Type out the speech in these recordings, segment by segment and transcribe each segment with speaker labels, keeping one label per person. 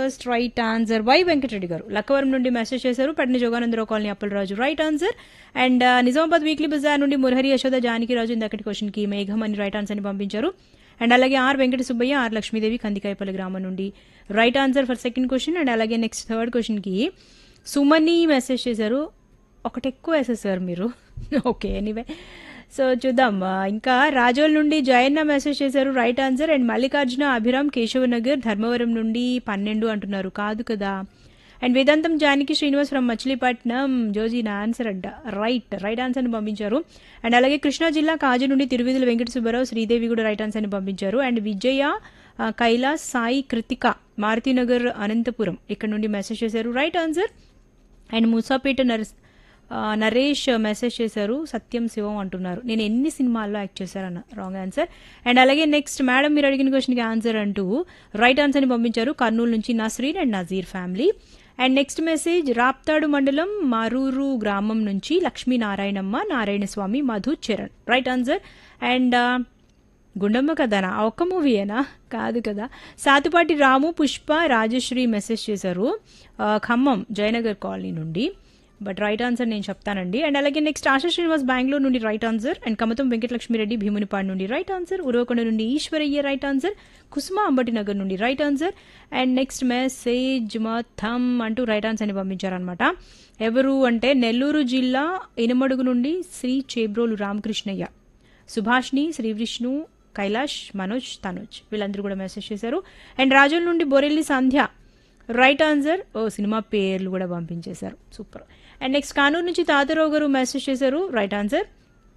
Speaker 1: first right answer Y Venkatareddy గారు లక్కవరం నుండి message చేశారు పట్టిన Joganandarao colony Appalaraju right answer and Nizamabad weekly బజార్ నుండి మురహరి యశోద జానకిరాజు ఇందకటి క్వశ్చన్కి మేఘం అని రైట్ ఆన్సర్ ని పంపించారు అండ్ అలాగే ఆర్ వెంకట సుబ్బయ్య ఆర్ లక్ష్మీదేవి కందికాయపల్లి గ్రామం నుండి right answer for second question and అలాగే నెక్స్ట్ థర్డ్ క్వశ్చన్కి సుమని మెసేజ్ చేశారు ఒకటి ఎక్కువ వేసేసారు మీరు ఓకే ఎనీవే సో చూద్దాం ఆ, ఇంకా రాజోల్ నుండి జయన్న మెసేజ్ చేశారు right answer and Mallikarjuna Abhiram Keshavanagar Dharmavaram నుండి పన్నెండు అంటున్నారు కాదు కదా అండ్ వేదాంతం జానకి శ్రీనివాస్ ఫ్రమ్ మచిలీపట్నం జోజీ నా ఆన్సర్ అంట రైట్ రైట్ ఆన్సర్ని పంపించారు అండ్ అలాగే కృష్ణా జిల్లా కాజు నుండి తిరువిధుల వెంకట సుబ్బారావు శ్రీదేవి కూడా రైట్ ఆన్సర్ని పంపించారు అండ్ విజయ ఆ, కైలాస్ సాయి కృతిక మారుతినగర్ అనంతపురం ఇక్కడ నుండి మెసేజ్ చేశారు రైట్ ఆన్సర్ అండ్ మూసాపేట నర్స్ ఆ, నరేష్ మెసేజ్ చేశారు సత్యం శివం అంటున్నారు నేను ఎన్ని సినిమాల్లో యాక్ట్ చేశారన్న రాంగ్ ఆన్సర్ అండ్ అలాగే నెక్స్ట్ మేడం మీరు అడిగిన క్వశ్చన్కి ఆన్సర్ అంటూ రైట్ ఆన్సర్ని పంపించారు కర్నూలు నుంచి Nasreen and Nazeer family and next message Raptadu మండలం మరూరు గ్రామం నుంచి Lakshminarayanamma Narayanaswamy Madhu Charan right answer and Gundamma కథనా ఆ ఒక్క మూవీయేనా కాదు కదా సాతుపాటి రాము పుష్ప రాజశ్రీ మెసేజ్ చేశారు ఆ, ఖమ్మం జయనగర్ కాలనీ నుండి బట్ రైట్ ఆన్సర్ నేను చెప్తానండి అండ్ అలాగే నెక్స్ట్ ఆశా శ్రీనివాస్ బెంగళూరు నుండి right answer and Kamatam Venkatalakshmireddy Bheemunipadu నుండి రైట్ ఆన్సర్ ఉరవకొండ నుండి ఈశ్వరయ్య రైట్ ఆన్సర్ కుసుమ అంబటి నగర్ నుండి right answer and next message మొత్తం అంటూ రైట్ ఆన్సర్ని పంపించారనమాట ఎవరు అంటే నెల్లూరు జిల్లా ఇనమడుగు నుండి శ్రీ చేబ్రోలు రామకృష్ణయ్య సుభాష్ని శ్రీ విష్ణు కైలాష్ మనోజ్ తనోజ్ వీళ్ళందరూ కూడా మెసేజ్ చేశారు అండ్ రాజుల నుండి బొరెల్లి సంధ్య రైట్ ఆన్సర్ ఓ సినిమా పేర్లు కూడా పంపించేశారు సూపర్ అండ్ నెక్స్ట్ కానూరు నుంచి తాతారావు గారు మెసేజ్ చేశారు రైట్ ఆన్సర్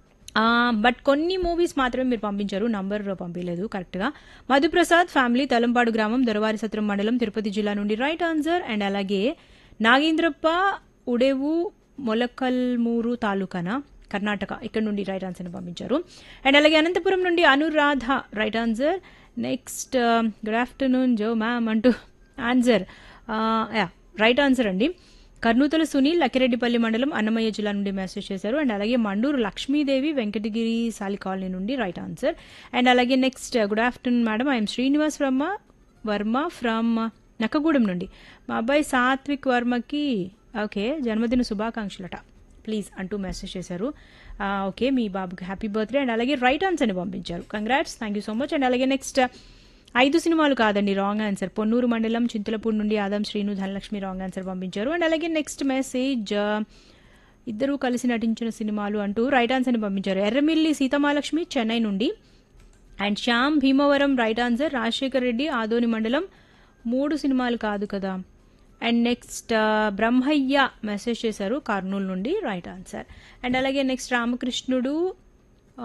Speaker 1: బట్ కొన్ని మూవీస్ మాత్రమే మీరు పంపించారు నంబర్ పంపించలేదు కరెక్ట్గా మధుప్రసాద్ ఫ్యామిలీ తలంపాడు గ్రామం దొరవారి సత్రం మండలం తిరుపతి జిల్లా నుండి రైట్ ఆన్సర్ అండ్ అలాగే నాగేంద్రప్ప ఉడేవు మొలకల్మూరు తాలూకానా కర్ణాటక ఇక్కడ నుండి రైట్ ఆన్సర్ని పంపించారు అండ్ అలాగే అనంతపురం నుండి Anuradha right answer next good afternoon జో మ్యామ్ అంటూ ఆన్సర్ యా రైట్ ఆన్సర్ అండి కర్నూతల సునీల్ లక్కిరెడ్డిపల్లి మండలం అన్నమయ్య జిల్లా నుండి మెసేజ్ చేశారు అండ్ అలాగే మండూరు లక్ష్మీదేవి వెంకటగిరి సాలి కాలనీ నుండి రైట్ ఆన్సర్ అండ్ అలాగే next good afternoon madam I'm Srinivas Varma Varma from Nakkagudem నుండి మా అబ్బాయి సాత్విక్ వర్మకి ఓకే జన్మదిన శుభాకాంక్షలట ప్లీజ్ అంటూ మెసేజ్ చేశారు ఆ, ఓకే మీ బాబుకి హ్యాపీ బర్త్డే అండ్ అలాగే రైట్ ఆన్సర్ని పంపించారు congrats thank you so much and అలాగే నెక్స్ట్ ఐదు సినిమాలు కాదండి రాంగ్ ఆన్సర్ పొన్నూరు మండలం చింతలపూడి నుండి Adam Srinu Dhanalakshmi wrong answer పంపించారు అండ్ అలాగే నెక్స్ట్ మెసేజ్ ఇద్దరూ కలిసి నటించిన సినిమాలు అంటూ రైట్ ఆన్సర్ని పంపించారు ఎర్రమిల్లి సీతమాలక్ష్మి చెన్నై నుండి and Shyam Bhimavaram right answer Rajasekhar Reddy Adoni మండలం మూడు సినిమాలు కాదు కదా అండ్ నెక్స్ట్ బ్రహ్మయ్య మెసేజ్ చేశారు కర్నూలు నుండి రైట్ ఆన్సర్ అండ్ అలాగే నెక్స్ట్ రామకృష్ణుడు ఆ,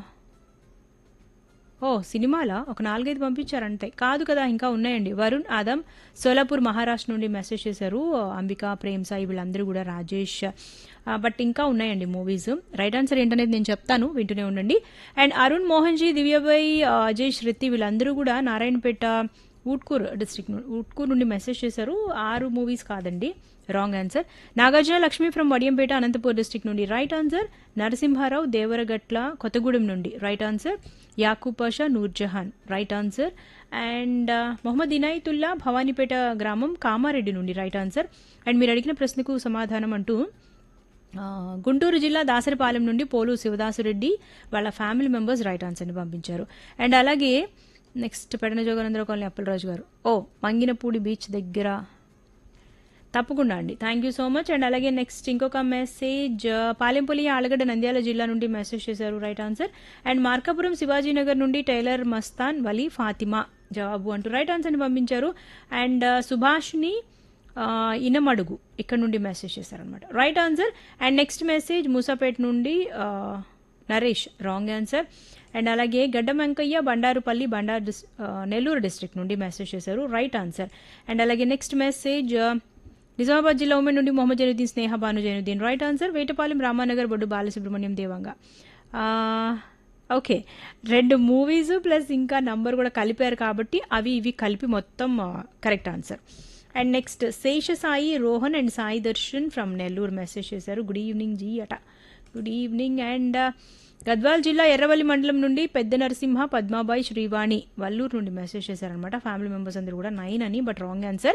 Speaker 1: ఓ సినిమాలా ఒక నాలుగైదు పంపించారు అంతే కాదు కదా ఇంకా ఉన్నాయండి వరుణ్ ఆదం సోలాపూర్ మహారాష్ట్ర నుండి మెసేజ్ చేశారు అంబికా ప్రేమ్ సాయి వీళ్ళందరూ కూడా రాజేష్ ఆ, బట్ ఇంకా ఉన్నాయండి మూవీస్ రైట్ ఆన్సర్ ఏంటనేది నేను చెప్తాను వింటూనే ఉండండి అండ్ అరుణ్ మోహన్ జీ దివ్యబాయ్ ఆ, అజయ్ శృతి వీళ్ళందరూ కూడా నారాయణపేట ఊట్కూర్ డిస్ట్రిక్ట్ నుండి ఊట్కూర్ నుండి మెసేజ్ చేశారు ఆరు మూవీస్ కాదండి wrong answer Nagarjuna Lakshmi from Vadiyampeta Anantapur district నుండి రైట్ ఆన్సర్ నరసింహారావు దేవరగట్ల కొత్తగూడెం నుండి right answer Yakub Pasha Noorjahan right answer and Mohammed Inayatullah Bhavanipeta గ్రామం కామారెడ్డి నుండి రైట్ ఆన్సర్ అండ్ మీరు అడిగిన ప్రశ్నకు సమాధానం అంటూ ఆ, గుంటూరు జిల్లా దాసరిపాలెం నుండి పోలు శివదాసురెడ్డి వాళ్ళ ఫ్యామిలీ మెంబర్స్ రైట్ ఆన్సర్ని పంపించారు అండ్ అలాగే నెక్స్ట్ పెడన జోగానందరావు కాలనీ అప్పలరాజు గారు ఓ మంగినపూడి బీచ్ దగ్గర తప్పకుండా అండి thank you so much and అలాగే నెక్స్ట్ ఇంకొక మెసేజ్ పాలెంపల్లి ఆలగడ్డ నంద్యాల జిల్లా నుండి మెసేజ్ చేశారు right answer and Markapuram Shivajinagar నుండి టైలర్ మస్తాన్ వలీ ఫాతిమా జవాబు అంటూ రైట్ ఆన్సర్ని పంపించారు అండ్ సుభాష్ని ఆ, ఇనమడుగు ఇక్కడ నుండి మెసేజ్ చేశారనమాట right answer and next message Moosapet నుండి ఆ, నరేష్ రాంగ్ ఆన్సర్ అండ్ అలాగే గడ్డ వెంకయ్య బండారుపల్లి బండారు డిస్ ఆ, నెల్లూరు డిస్ట్రిక్ట్ నుండి మెసేజ్ చేశారు రైట్ ఆన్సర్ అండ్ అలాగే నెక్స్ట్ మెసేజ్ ఆ, నిజామాబాద్ జిల్లా ఉమెన్ నుండి మొహమ్మద్ జైనుద్దీన్ స్నేహ భాను జైనుద్దీన్ రైట్ ఆన్సర్ వేటపాలెం రామానగర్ బొడ్డు బాలసుబ్రహ్మణ్యం దేవంగా ఆ, ఓకే రెండు మూవీస్ ప్లస్ ఇంకా నంబర్ కూడా కలిపారు కాబట్టి అవి ఇవి కలిపి మొత్తం correct answer and next Sesha Sai Rohan and Sai Darshan from Nellore message చేశారు గుడ్ ఈవినింగ్ జీ అట గుడ్ ఈవినింగ్ అండ్ గద్వాల్ జిల్లా ఎర్రవల్లి మండలం నుండి పెద్ద నరసింహ పద్మాబాయి శ్రీవాణి వల్లూరు నుండి మెసేజ్ చేశారనమాట ఫ్యామిలీ మెంబర్స్ అందరూ కూడా నైన్ అని బట్ రాంగ్ ఆన్సర్